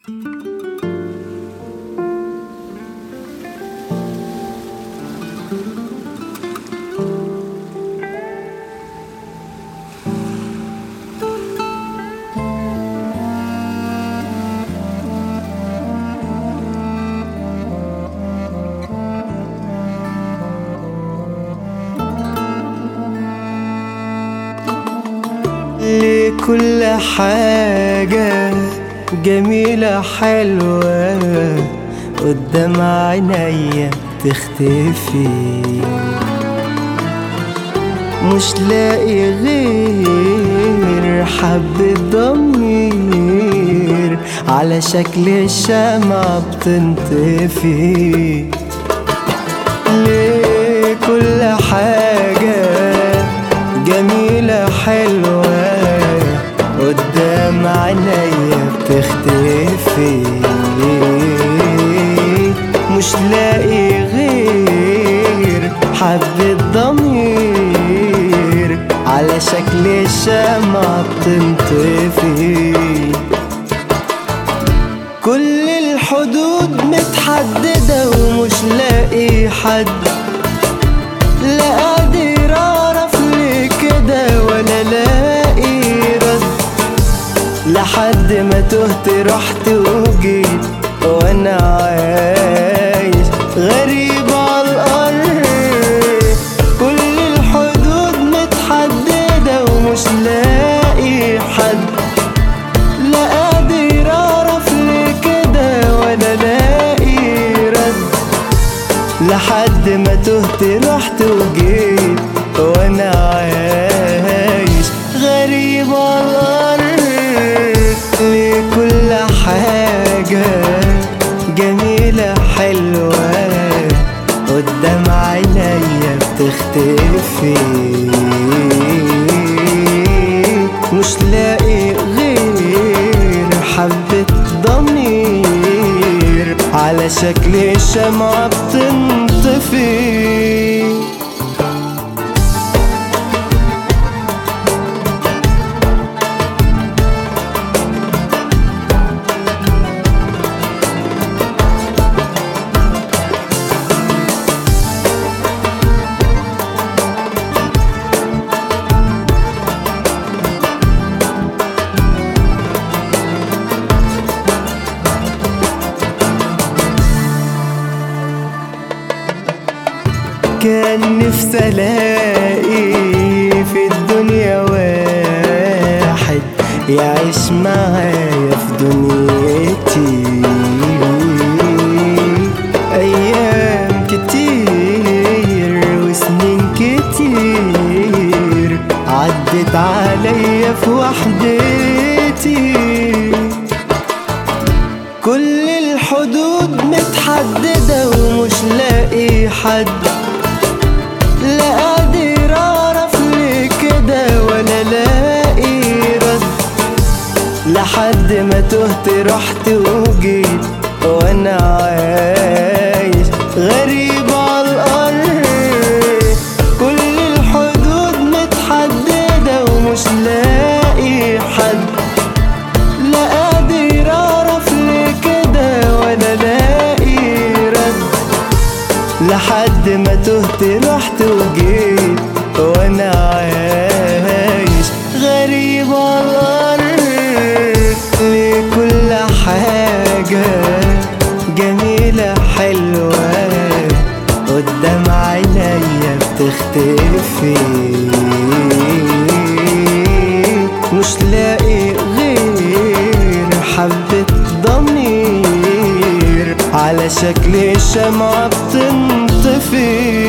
لكل حاجة جميلة حلوة قدام عينيا تختفي مش لاقي غير حبة ضمير على شكل الشمعة بتنطفي ليه كل حاجة جميلة حلوة قدام عينيا بتختفي مش لاقي غير حبة ضمير على شكل الشمعة بتنطفي كل الحدود متحددة ومش لاقي حد لا قادر اعرف ليه كده ولا لاقي رد لحد ما تهت رحت وجيت وانا عايش غريب على الارض كل الحدود متحددة ومش لاقي حد لا قادر اعرف ليه كده ولا لاقي رد لحد ما تهت رحت وجيت وانا عايش غريب على الارض لكل حاجة جميلة حلوة قدام عينيا بتختفي مش لاقي غير حبة ضمير على شكل الشمعة بتنطفي كان نفسي الاقي في الدنيا واحد يعيش معايا في دنيتي ايام كتير وسنين كتير عدت عليا في وحدتي كل الحدود متحددة ومش لاقي حد لا قادر اعرف ليه كده ولا لاقي رد لحد ما تهت رحت وجيت وانا عايش غريب على الارض كل الحدود متحددة ومش لاقي حد لا قادر اعرف ليه كده ولا لاقي رد لحد ما تهت رحت وجيت وانا عايش غريب على الارض لكل حاجة جميلة حلوة قدام عينيا بتختفي مش لاقي غير حبة ضمير على شكل الشمعة بتنطفي